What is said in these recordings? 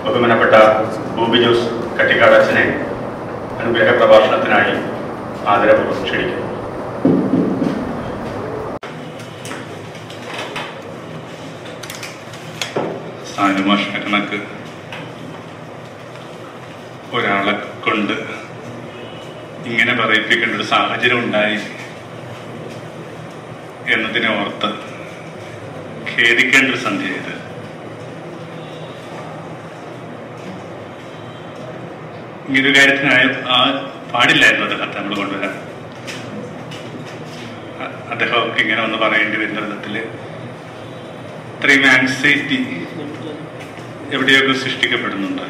ബഹുമാനപ്പെട്ട ബോബി ജോസ് കട്ടിക്കാടച്ചനെ അനുഗ്രഹ പ്രഭാഷണത്തിനായി ആദരപൂർവ്വം ക്ഷണിക്കുന്നു സാനുമാഷിനെ കണക്ക് ഒരാളെ കൊണ്ട് ഇങ്ങനെ പറയിപ്പിക്കേണ്ട ഒരു സാഹചര്യം ഉണ്ടായി എന്നതിനെ ഓർത്ത് ഖേദിക്കേണ്ട ഒരു സന്ധ്യ ഇത് ഇങ്ങനൊരു കാര്യത്തിനായ ആ പാടില്ലായിരുന്നു അദ്ദേഹത്തെ നമ്മൾ കൊണ്ടുവരാൻ അ- അദ്ദേഹമൊക്കെ ഇങ്ങനെ ഒന്ന് പറയേണ്ടി വരുന്ന വിധത്തില് ഇത്രയും ആങ്സൈറ്റി എവിടെയൊക്കെ സൃഷ്ടിക്കപ്പെടുന്നുണ്ട്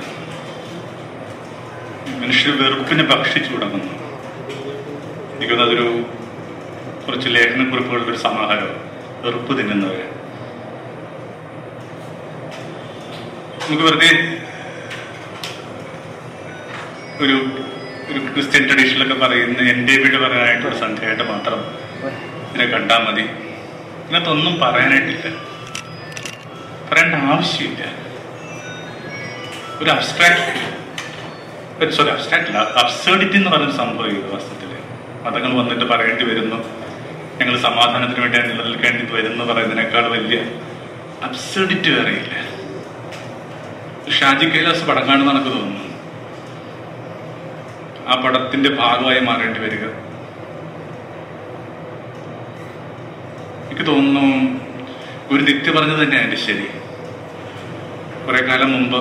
മനുഷ്യർ വെറുപ്പിനെ ഭക്ഷിച്ചു തുടങ്ങുന്നു എനിക്കൊന്ന് അതൊരു കുറച്ച് ലേഖനക്കുറിപ്പുകളുടെ ഒരു സമാഹാരം വെറുപ്പ് തിന്നുന്നവര് നമുക്ക് വെറുതെ ഒരു ഒരു ക്രിസ്ത്യൻ ട്രഡീഷനിലൊക്കെ പറയുന്ന എൻ്റെ വീട് പറയാനായിട്ടൊരു സന്ധ്യയായിട്ട് മാത്രം ഇതിനെ കണ്ടാൽ മതി ഇതിനകത്തൊന്നും പറയാനായിട്ടില്ല പറയേണ്ട ആവശ്യമില്ല ഒരു അബ്സ്ട്രാക്ട് സോറി അബ്സ്ട്രാക്ട് അല്ല അബ്സേർഡിറ്റി എന്ന് പറയുന്ന സംഭവം ഇത് വാസ്തവത്തിൽ മതങ്ങൾ വന്നിട്ട് പറയേണ്ടി വരുന്നു ഞങ്ങൾ സമാധാനത്തിന് വേണ്ടി നിലനിൽക്കേണ്ടി വരുന്നു പറയുന്നതിനേക്കാൾ വലിയ അബ്സേർഡിറ്റി വേറെയില്ല ഷാജി കൈലാസ് പടം കാണുന്ന എനിക്ക് തോന്നുന്നു ആ പടത്തിന്റെ ഭാഗമായി മാറേണ്ടി വരിക എനിക്ക് തോന്നുന്നു ഒരു നിത്യ പറഞ്ഞത് തന്നെയാണ് എൻ്റെ ശരി കുറെ കാലം മുമ്പ്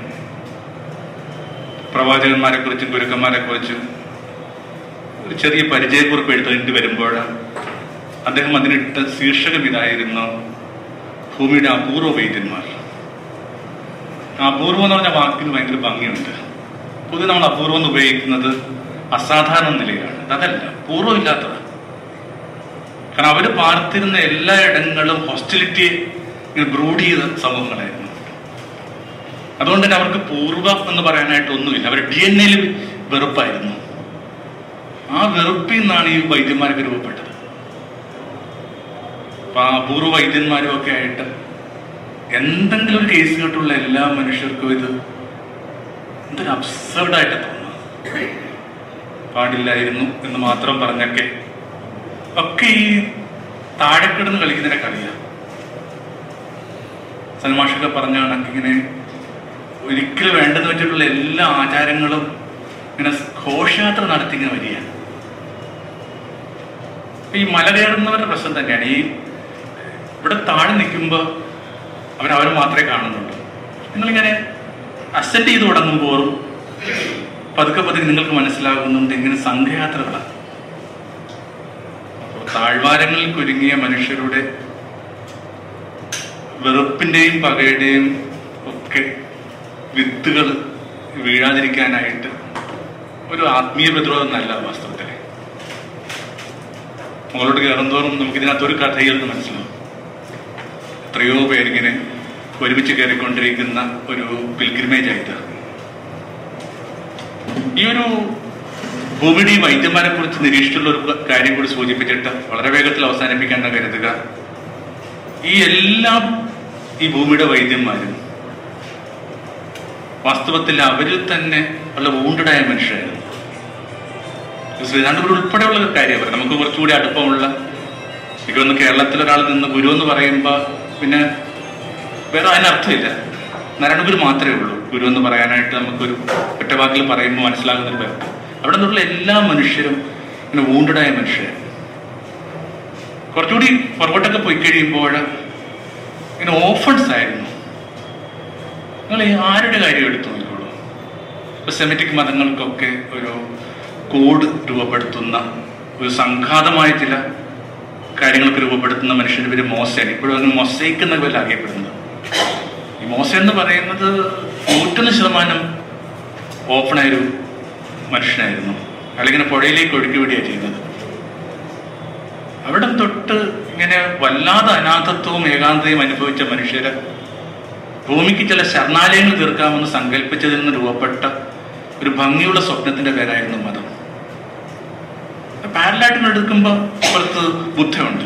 പ്രവാചകന്മാരെ കുറിച്ചും ഗുരുക്കന്മാരെ കുറിച്ചും ഒരു ചെറിയ പരിചയക്കുറിപ്പ് എഴുതേണ്ടി വരുമ്പോൾ അദ്ദേഹം അതിനിട്ട ശീർഷകം ഇതായിരുന്നു ഭൂമിയുടെ അപൂർവ വൈദ്യന്മാർ ആ അപൂർവം എന്ന് പറഞ്ഞ വാക്കിന് ഭയങ്കര ഭംഗിയുണ്ട് പൊതുവെ നമ്മൾ അപൂർവം എന്ന് ഉപയോഗിക്കുന്നത് അസാധാരണ നിലയിലാണ് അതല്ല പൂർവ്വമില്ലാത്തത് കാരണം അവര് പാർത്തിരുന്ന എല്ലാ ഇടങ്ങളും ഹോസ്റ്റിലിറ്റി ബ്രൂഡ് ചെയ്ത സമൂഹങ്ങളായിരുന്നു അതുകൊണ്ട് തന്നെ അവർക്ക് പൂർവ്വം എന്ന് പറയാനായിട്ട് ഒന്നുമില്ല അവർ ഡി എൻ എയിൽ വെറുപ്പായിരുന്നു ആ വെറുപ്പിൽ നിന്നാണ് ഈ വൈദ്യന്മാരൊക്കെ രൂപപ്പെട്ടത് അപ്പൊ ആ അപൂർവ വൈദ്യന്മാരും ഒക്കെ ആയിട്ട് എന്തെങ്കിലും ഒരു കേസ് കേട്ടുള്ള എല്ലാ മനുഷ്യർക്കും ഇത് എന്തൊരു അബ്സർഡായിട്ട് തോന്നുന്നു പാടില്ലായിരുന്നു എന്ന് മാത്രം പറഞ്ഞൊക്കെ ഒക്കെ ഈ താഴെ കിടന്ന് കളിക്കുന്നതിനെ കളിയാ സൽമാഷൊക്കെ പറഞ്ഞ കണക്കിങ്ങനെ ഒരിക്കലും വേണ്ടെന്ന് വെച്ചിട്ടുള്ള എല്ലാ ആചാരങ്ങളും ഇങ്ങനെ ഘോഷയാത്ര നടത്തി ഇങ്ങനെ വരികയാണ് അപ്പൊ ഈ മല കയറുന്നവരുടെ പ്രശ്നം തന്നെയാണ് ഈ ഇവിടെ താഴെ നിൽക്കുമ്പോൾ അവരവർ മാത്രമേ കാണുന്നുള്ളൂ നിങ്ങളിങ്ങനെ അസെറ്റ് ചെയ്ത് തുടങ്ങുമ്പോൾ പതുക്കെ പതുക്കെ നിങ്ങൾക്ക് മനസ്സിലാകുന്നുണ്ട് ഇങ്ങനെ സംഘയാത്രകളാണ് അപ്പോൾ താഴ്വാരങ്ങളിൽ കുരുങ്ങിയ മനുഷ്യരുടെ വെറുപ്പിന്റെയും പകയുടെയും ഒക്കെ വിത്തുകൾ വീഴാതിരിക്കാനായിട്ട് ഒരു ആത്മീയ പ്രതിരോധം നല്ല വാസ്തവത്തില് മുകളോട്ട് കയറുന്തോറും നമുക്ക് ഇതിനകത്തൊരു കഥയിൽ നിന്ന് മനസ്സിലാവും എത്രയോ പേരിങ്ങനെ ഒരുമിച്ച് കയറിക്കൊണ്ടിരിക്കുന്ന ഒരു പിൽഗ്രിമേജ് ആയിട്ട് ഈ ഒരു ഭൂമിയുടെ വൈദ്യന്മാരെ കുറിച്ച് നിരീക്ഷിച്ചുള്ള ഒരു കാര്യം കൂടി സൂചിപ്പിച്ചിട്ട് വളരെ വേഗത്തിൽ അവസാനിപ്പിക്കാൻ കരുതുക ഈ എല്ലാം ഈ ഭൂമിയുടെ വൈദ്യന്മാരും വാസ്തവത്തിൽ അവരിൽ തന്നെ ഉള്ള വൂണ്ടഡായ മനുഷ്യരായിരുന്നു ശ്രീനാഥപുരം ഉൾപ്പെടെയുള്ള ഒരു കാര്യം പറയാം നമുക്ക് കുറച്ചുകൂടി അടുപ്പമുള്ള എനിക്കൊന്ന് കേരളത്തിൽ ഒരാൾ നിന്ന് ഗുരു എന്ന് പറയുമ്പോൾ പിന്നെ വേറെ അതിനർത്ഥമില്ല നാരായണഗുരു മാത്രമേ ഉള്ളൂ ഗുരു എന്ന് പറയാനായിട്ട് നമുക്കൊരു ഒറ്റവാക്കിൽ പറയുമ്പോൾ മനസ്സിലാകുന്ന ഒരു പേര് അവിടെ നിന്നുള്ള എല്ലാ മനുഷ്യരും ഇങ്ങനെ വൂണ്ടഡായ മനുഷ്യരാണ് കുറച്ചുകൂടി പുറകോട്ടൊക്കെ പോയി കഴിയുമ്പോൾ ഇങ്ങനെ ഓഫൺസ് ആയിരുന്നു നിങ്ങൾ ഈ ആരുടെ കാര്യം എടുത്തു നോക്കിക്കോളൂ ഇപ്പൊ സെമിറ്റിക് മതങ്ങൾക്കൊക്കെ ഒരു കോഡ് രൂപപ്പെടുത്തുന്ന ഒരു സംഘാതമായ ചില കാര്യങ്ങൾക്ക് രൂപപ്പെടുത്തുന്ന മനുഷ്യന്റെ പേര് മോശയാണ് ഇപ്പോഴും അതിന് മൊസൈക്ക് എന്ന പേരിൽ അറിയപ്പെടുന്നത് ഈ മോശ എന്ന് പറയുന്നത് നൂറ്റൊന്ന് ശതമാനം ഓപ്പണായൊരു മനുഷ്യനായിരുന്നു അല്ലെങ്കിൽ പുഴയിലേക്ക് ഒഴുക്കി വിടുകയാണ് ചെയ്യുന്നത് അവിടെ തൊട്ട് ഇങ്ങനെ വല്ലാതെ അനാഥത്വവും ഏകാന്തതയും അനുഭവിച്ച മനുഷ്യരെ ഭൂമിക്ക് ചില ശരണാലയങ്ങൾ തീർക്കാമെന്ന് സങ്കല്പിച്ചതിൽ നിന്ന് രൂപപ്പെട്ട ഒരു ഭംഗിയുള്ള സ്വപ്നത്തിന്റെ പേരായിരുന്നു മതം പാരലായിട്ട് എടുക്കുമ്പോൾ കുറച്ച് ബുദ്ധമുണ്ട്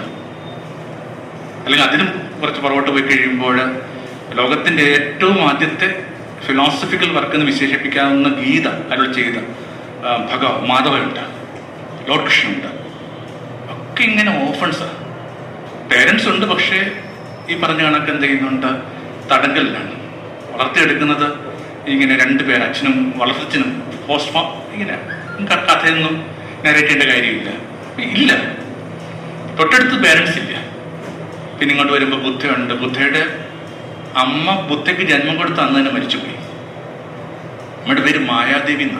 അല്ലെങ്കിൽ അതിനും കുറച്ച് പുറകോട്ട് പോയി കഴിയുമ്പോൾ ലോകത്തിന്റെ ഏറ്റവും ആദ്യത്തെ ഫിലോസഫിക്കൽ വർക്ക് എന്ന് വിശേഷിപ്പിക്കാവുന്ന ഗീത അരുൾ ചെയ്ത ആ, ഭഗ മാധവനുണ്ട് ലോർഡ് കൃഷ്ണനുണ്ട് ഒക്കെ ഇങ്ങനെ ഓഫൺസാണ് പേരൻസ് ഉണ്ട് പക്ഷേ ഈ പറഞ്ഞ കണക്ക് എന്ത് ചെയ്യുന്നുണ്ട് തടങ്കലിലാണ് വളർത്തിയെടുക്കുന്നത് ഇങ്ങനെ രണ്ടുപേർ അച്ഛനും വളർത്തച്ഛനും പോസ്റ്റ് ഇങ്ങനെ ക- കഥയൊന്നും നരേറ്റ് ചെയ്യേണ്ട കാര്യമില്ല ഇല്ല തൊട്ടടുത്ത് പേരൻസ് ഇല്ല പിന്നെ ഇങ്ങോട്ട് വരുമ്പോൾ ബുദ്ധയുണ്ട് ബുദ്ധയുടെ അമ്മ ബുദ്ധയ്ക്ക് ജന്മം കൊടുത്ത അന്ന് തന്നെ മരിച്ചുപോയി അമ്മയുടെ പേര് മായാദേവി എന്നാണ്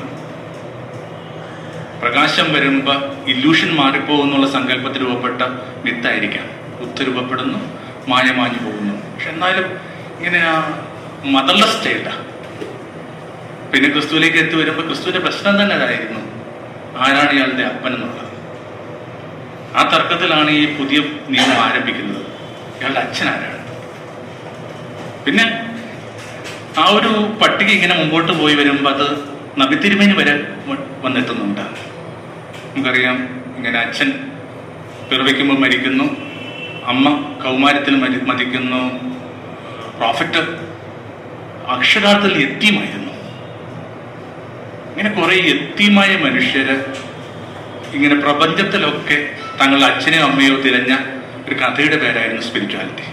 പ്രകാശം വരുമ്പോ ഇല്യൂഷൻ മാറിപ്പോകുന്നുള്ള സങ്കല്പത്തിൽ രൂപപ്പെട്ട മിത്തായിരിക്കാം ബുദ്ധ രൂപപ്പെടുന്നു മായ മാഞ്ഞു പോകുന്നു പക്ഷെ എന്നാലും ഇങ്ങനെ ആ മദർലെസ് സ്റ്റൈല പിന്നെ ക്രിസ്തുവിലേക്ക് എത്തി വരുമ്പോൾ ക്രിസ്തുവിന്റെ പ്രശ്നം തന്നെ അതായിരുന്നു ആരാണ് ഇയാളുടെ അപ്പൻ എന്നുള്ളത് ആ തർക്കത്തിലാണ് ഈ പുതിയ നിയമം ആരംഭിക്കുന്നത് ഇയാളുടെ അച്ഛൻ ആരാണ് പിന്നെ ആ ഒരു പട്ടിക ഇങ്ങനെ മുമ്പോട്ട് പോയി വരുമ്പോൾ അത് നബിത്തിരുമേനി വരെ വ- വന്നെത്തുന്നുണ്ട് നമുക്കറിയാം ഇങ്ങനെ അച്ഛൻ പിറവിക്കുമ്പോൾ മരിക്കുന്നു അമ്മ കൗമാരത്തിൽ മരി മതിക്കുന്നു പ്രോഫറ്റ് അക്ഷരാർത്ഥത്തിൽ എത്തിയുമായിരുന്നു ഇങ്ങനെ കുറെ എത്തിയുമായ മനുഷ്യര് ഇങ്ങനെ പ്രപഞ്ചത്തിലൊക്കെ തങ്ങളുടെ അച്ഛനെയോ അമ്മയോ തിരഞ്ഞ ഒരു കഥയുടെ പേരായിരുന്നു സ്പിരിച്വാലിറ്റി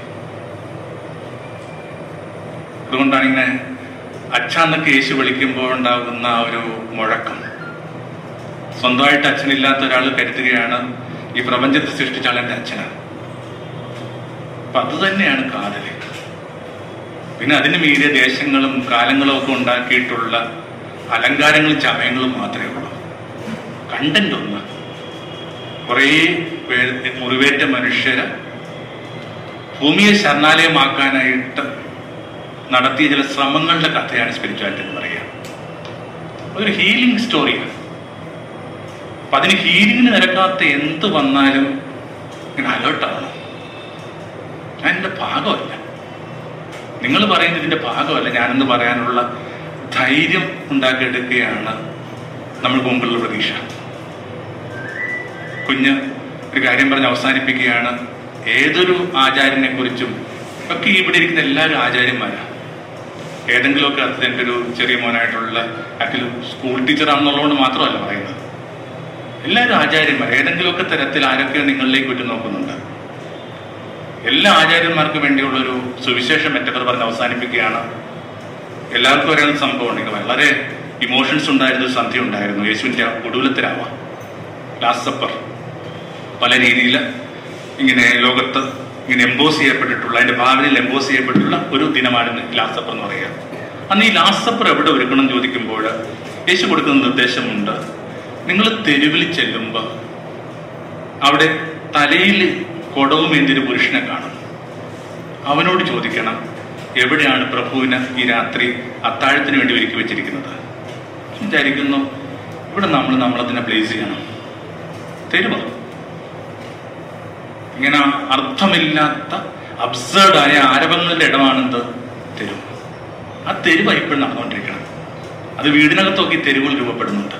അതുകൊണ്ടാണ് ഇങ്ങനെ അച്ഛന്നൊക്കെ യേശു വിളിക്കുമ്പോൾ ഉണ്ടാകുന്ന ആ ഒരു മുഴക്കം സ്വന്തമായിട്ട് അച്ഛനില്ലാത്ത ഒരാൾ കരുതുകയാണ് ഈ പ്രപഞ്ചത്തെ സൃഷ്ടിച്ച ആൾ എൻ്റെ അച്ഛനാണ് അപ്പൊ അത് തന്നെയാണ് കാതല് പിന്നെ അതിന് മീതിയ ദേശങ്ങളും കാലങ്ങളും ഒക്കെ ഉണ്ടാക്കിയിട്ടുള്ള അലങ്കാരങ്ങളും ചമയങ്ങളും മാത്രമേ ഉള്ളൂ കണ്ടന്റ് ഒന്ന് കുറേ പേര് മുറിവേറ്റ മനുഷ്യരെ ഭൂമിയെ ശരണാലയമാക്കാനായിട്ട് നടത്തിയ ചില ശ്രമങ്ങളുടെ കഥയാണ് സ്പിരിച്വാലിറ്റി എന്ന് പറയുക ഒരു ഹീലിംഗ് സ്റ്റോറിയാണ് അപ്പൊ അതിന് ഹീലിംഗിന് നിരക്കാത്ത എന്ത് വന്നാലും ഇങ്ങനെ അലേർട്ടാണ് ഞാൻ എൻ്റെ ഭാഗമല്ല നിങ്ങൾ പറയുന്നത് ഇതിന്റെ ഭാഗമല്ല ഞാനെന്ന് പറയാനുള്ള ധൈര്യം ഉണ്ടാക്കിയെടുക്കുകയാണ് നമ്മൾക്ക് മുമ്പുള്ള പ്രതീക്ഷ കുഞ്ഞ് ഒരു കാര്യം പറഞ്ഞ് അവസാനിപ്പിക്കുകയാണ് ഏതൊരു ആചാര്യനെ കുറിച്ചും ഒക്കെ ഇവിടെ ഇരിക്കുന്ന എല്ലാവരും ആചാര്യന്മാരാണ് ഏതെങ്കിലുമൊക്കെ അർത്ഥത്തിൽ എൻ്റെ ഒരു ചെറിയ മോനായിട്ടുള്ള ആക്ച്വലി സ്കൂൾ ടീച്ചറാണെന്നുള്ളതുകൊണ്ട് മാത്രമല്ല പറയുന്നത് എല്ലാവരും ആചാര്യന്മാർ ഏതെങ്കിലുമൊക്കെ തരത്തിൽ ആരൊക്കെ നിങ്ങളിലേക്ക് വിട്ടു നോക്കുന്നുണ്ട് എല്ലാ ആചാര്യന്മാർക്കും വേണ്ടിയുള്ള ഒരു സുവിശേഷം മെറ്റഫർ പറഞ്ഞ് അവസാനിപ്പിക്കുകയാണ് എല്ലാവർക്കും അറിയാവുന്ന സംഭവമാണ് ഇത് വളരെ ഇമോഷൻസ് ഉണ്ടായിരുന്ന ഒരു സന്ധ്യ ഉണ്ടായിരുന്നു യേശുവിന്റെ ഒടുവിലത്തിലാവ ലാസ്റ്റ് സപ്പർ പല രീതിയിൽ ഇങ്ങനെ ലോകത്ത് ഇങ്ങനെ എംബോസ് ചെയ്യപ്പെട്ടിട്ടുള്ള അതിന്റെ ഭാവനയിൽ എംബോസ് ചെയ്യപ്പെട്ടിട്ടുള്ള ഒരു ദിനമാണ് ലാസ്റ്റ് സപ്പർ എന്ന് പറയുക അന്ന് ഈ ലാസ്റ്റ് സപ്പർ എവിടെ ഒരുക്കണം എന്ന് ചോദിക്കുമ്പോൾ യേശു കൊടുക്കുന്ന നിർദ്ദേശമുണ്ട് നിങ്ങൾ തെരുവിൽ ചെല്ലുമ്പോൾ അവിടെ തലയിൽ കൊടവും എന്തിന് പുരുഷനെ കാണും അവനോട് ചോദിക്കണം എവിടെയാണ് പ്രഭുവിന് ഈ രാത്രി അത്താഴത്തിന് വേണ്ടി ഒരുക്കി വെച്ചിരിക്കുന്നത് വിചാരിക്കുന്നു ഇവിടെ നമ്മൾ നമ്മളതിനെ പ്ലേസ് ചെയ്യണം തെരുവ ഇങ്ങനെ അർത്ഥമില്ലാത്ത അബ്സേർഡായ ആരവങ്ങളുടെ ഇടമാണെന്ത് തെരുവ് ആ തെരുവ് ഇപ്പോഴും നടന്നുകൊണ്ടിരിക്കണം അത് വീടിനകത്തൊക്കെ ഈ തെരുവുകൾ രൂപപ്പെടുന്നുണ്ട്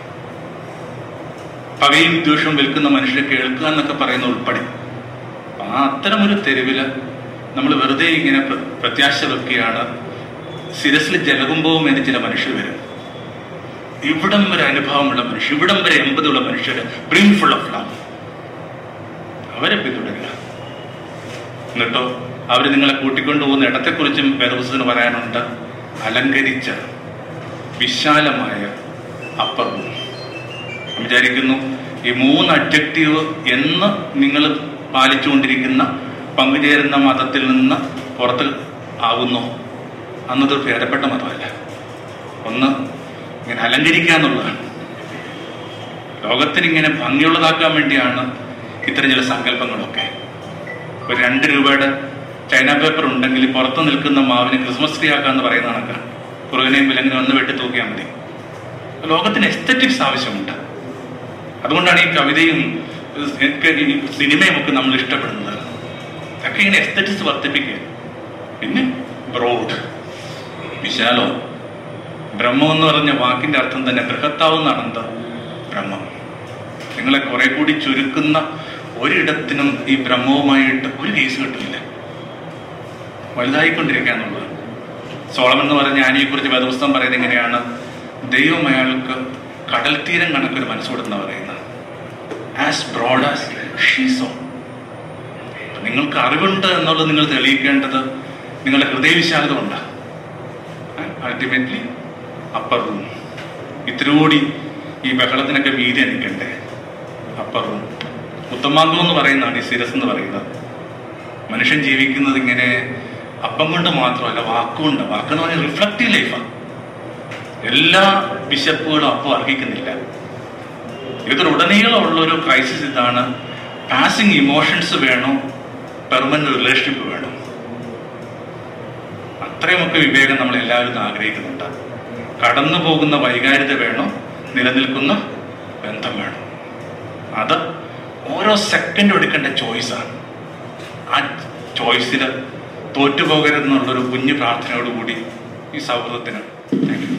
പകയും വിദ്വേഷവും വിൽക്കുന്ന മനുഷ്യരെ കേൾക്കുക എന്നൊക്കെ പറയുന്ന ഉൾപ്പെടെ അപ്പൊ ആ അത്തരം ഒരു തെരുവില് നമ്മൾ വെറുതെ ഇങ്ങനെ പ്ര- പ്രത്യാശ വെക്കുകയാണ് ശിരസിൽ ജലകുംഭവും എന്ന് ചില മനുഷ്യർ വരും ഇവിടം വരെ അനുഭവമുള്ള മനുഷ്യർ ഇവിടം വരെ എമ്പതുള്ള മനുഷ്യർ ബ്രിംഫുൾ ഓഫ് ലവ് അവരെ പിന്തുടരുക എന്നിട്ടോ അവർ നിങ്ങളെ കൂട്ടിക്കൊണ്ടുപോകുന്ന ഇടത്തെക്കുറിച്ചും വേദപുസ്തകത്തിന് പറയാനുണ്ട് അലങ്കരിച്ച വിശാലമായ അപ്പറും ഞാൻ വിചാരിക്കുന്നു ഈ മൂന്ന് അഡ്ജക്റ്റീവ് എന്ന് നിങ്ങൾ പാലിച്ചുകൊണ്ടിരിക്കുന്ന പങ്കുചേരുന്ന മതത്തിൽ നിന്ന് പുറത്ത് ആവുന്നു അന്നത് ഭേദപ്പെട്ട മതമല്ല ഒന്ന് ഇങ്ങനെ അലങ്കരിക്കുക എന്നുള്ളതാണ് ലോകത്തിന് ഇങ്ങനെ ഭംഗിയുള്ളതാക്കാൻ വേണ്ടിയാണ് ഇത്തരം ചില സങ്കല്പങ്ങളൊക്കെ ഒരു രണ്ട് രൂപയുടെ ചൈന പേപ്പർ ഉണ്ടെങ്കിൽ പുറത്ത് നിൽക്കുന്ന മാവിന് ക്രിസ്മസ് ട്രീ ആക്കാന്ന് പറയുന്ന കണക്കാണ് പുറകിനെയും വിലങ്ങിനെ ഒന്ന് വെട്ടി തൂക്കിയാൽ മതി ലോകത്തിന് എസ്തറ്റിക്സ് ആവശ്യമുണ്ട് അതുകൊണ്ടാണ് ഈ കവിതയും ഒക്കെ ഈ സിനിമയും ഒക്കെ നമ്മൾ ഇഷ്ടപ്പെടുന്നത് ഒക്കെ ഇങ്ങനെ എസ്തറ്റിക്സ് വർദ്ധിപ്പിക്കുക പിന്നെ ബ്രോഡ് വിശാലോ ബ്രഹ്മം എന്ന് പറഞ്ഞ വാക്കിന്റെ അർത്ഥം തന്നെ ബൃഹത്താവുന്നതാണ് എന്താ ബ്രഹ്മം നിങ്ങളെ കുറെ കൂടി ചുരുക്കുന്ന ഒരിടത്തിനും ഈ ബ്രഹ്മവുമായിട്ട് ഒരു കേസ് കിട്ടില്ല വലുതായിക്കൊണ്ടിരിക്കുക എന്നുള്ളത് സോളമൻ എന്ന് പറഞ്ഞ ജ്ഞാനിയെ കുറിച്ച് വേദപുസ്തകം പറയുന്നത് എങ്ങനെയാണ് ദൈവം അയാൾക്ക് കടൽ തീരം കണക്കൊരു മനസ്സ് കൊടുക്കുന്ന പറയുന്നത് ആസ് ബ്രോഡ് ആസ് ഷീസോ നിങ്ങൾക്ക് അറിവുണ്ട് എന്നുള്ളത് നിങ്ങൾ തെളിയിക്കേണ്ടത് നിങ്ങളുടെ ഹൃദയവിശാലത ഉണ്ട് അൾട്ടിമേറ്റ്ലി അപ്പർ റൂം ഇത്തിരി ഈ ബഹളത്തിനൊക്കെ വീതി നിൽക്കണ്ടേ അപ്പർ റൂം ഉത്തമാംഗം എന്ന് പറയുന്നതാണ് ഈ സിരസ് എന്ന് പറയുന്നത് മനുഷ്യൻ ജീവിക്കുന്നത് ഇങ്ങനെ അപ്പം കൊണ്ട് മാത്രമല്ല വാക്കുകൊണ്ട് വാക്കെന്ന് പറഞ്ഞാൽ റിഫ്ലക്റ്റീവ് ലൈഫാണ് എല്ലാ ബിഷപ്പുകളും അപ്പം അർഹിക്കുന്നില്ല ഇതൊരു ഉടനീളമുള്ള ഒരു ക്രൈസിസ് ഇതാണ് പാസിങ് ഇമോഷൻസ് വേണോ പെർമനന്റ് റിലേഷൻഷിപ്പ് വേണം അത്രയുമൊക്കെ വിവേകം നമ്മൾ എല്ലാവരും ആഗ്രഹിക്കുന്നുണ്ട് കടന്നു പോകുന്ന വൈകാരികത വേണോ നിലനിൽക്കുന്ന ബന്ധം വേണം അത് ഓരോ സെക്കൻഡും എടുക്കേണ്ട ചോയ്സാണ് ആ ചോയ്സിൽ തോറ്റുപോകരുതെന്നുള്ളൊരു കുഞ്ഞു പ്രാർത്ഥനയോടുകൂടി ഈ സൗഹൃദത്തിന് താങ്ക് യു